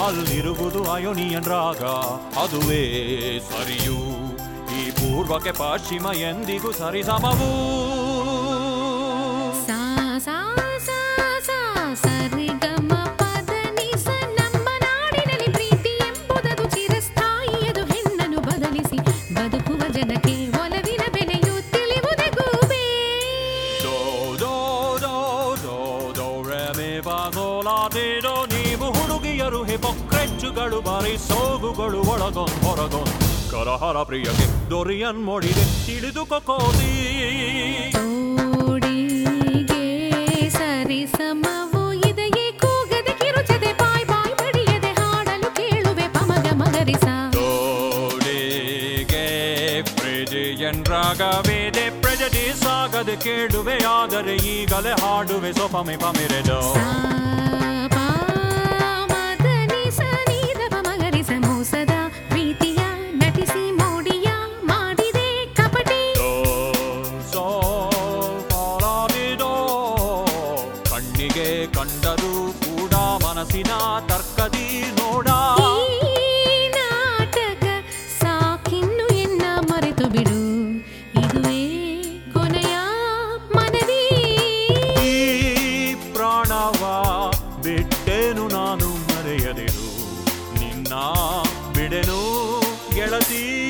ಅಲ್ಲಿರುವುದು ಅಯೋನಿಯನ್ ರಾಗ ಅದುವೇ ಸರಿಯು ಈ ಪೂರ್ವಕ್ಕೆ ಪಶ್ಚಿಮ ಎಂದಿಗೂ ಸರಿಸಮವು ಸಾ ಸಾ ಸಾ ಸಾ ಸರಿ ಗಮ ಪದ ನಿ ಸ ನಮ್ಮ ನಾಡಿನಲ್ಲಿ ಪ್ರೀತಿ ಎಂಬುದದು ಚಿರಸ್ಥಾಯಿಯದು ಹೆಣ್ಣನ್ನು ಬದಲಿಸಿ ಬದುಕುವ ಜನಕ್ಕೆ ಒಲವಿನ ಬೆಲೆಯು ತಿಳಿಯುವುದೇ ಗೂಬೆ ದೋ ದೋ ದೋ ದೋ ದೋ ರೆ ಮಿ ಫಾ ಸೋ ಲಾ ಟಿ ಡೋ ನೀವು ಹುಡುಗಿಯರು ಹಿಪೊಕ್ರೆಚ್ಚುಗಳು ಬಾರಿ ಸೋಗುಗಳು ಒಳಗೊಂದ್ ಹೊರಗೊಂದ್ ಕರಹರ ಪ್ರಿಯಗೆ ದೊರಿಯನ್ ಮೊಡಿದೆ ತಿಳಿದುಕೋ ಕೋತಿ ತೋಡಿಗೆ ಸರಿ ಸಮವು ಇದೆಯೇ ಕೂಗದೆ ಕಿರುಚದೆ ಬಾಯ್ ಬಾಯ್ ಬಡಿಯದೆ ಹಾಡಲು ಕೇಳುವೆ ಪಮಗ ಮಗರಿಸ ತೋಡಿಗೆ ಪ್ರೆಜೆಯನ್ ರಾಗವೇದೆ ಪ್ರೆಜಡಿ ಸಾಗದೆ ಕೇಳುವೆ ಆದರೆ ಈಗಲೇ ಹಾಡುವೆ ಸೊ ಪಮೆ ಪಮಿರೆದೋ ಸಾ ಪಾ ಮದ ನಿ ಸ ನಿ ದ ಪ ಮಗರಿಸ ಮೋಸದ ಪ್ರೀತಿಯ ನಟಿಸಿ ಮೋಡಿಯ ಮಾಡಿದೆ ಕಪಟಿ ದೋ ಸೋ ಪಾಲಾಡಿದೋ ಕಣ್ಣಿಗೆ ಕಂಡರೂ ಕೂಡ ಮನಸ್ಸಿನ ತರ್ಕದಿ ನೋಡ ಈ ನಾಟಕ ಸಾಕಿನ್ನು ಎನ್ನ ಮರೆತು ಬಿಡು ಇದುವೇ ಕೊನೆಯ ಮನವಿ ಈ ಪ್ರಾಣವ ಬಿಟ್ಟೇನು ನಾನು ಮರೆಯದಿರು ನಿನ್ನ ಬಿಡೆನು ಗೆಳತಿ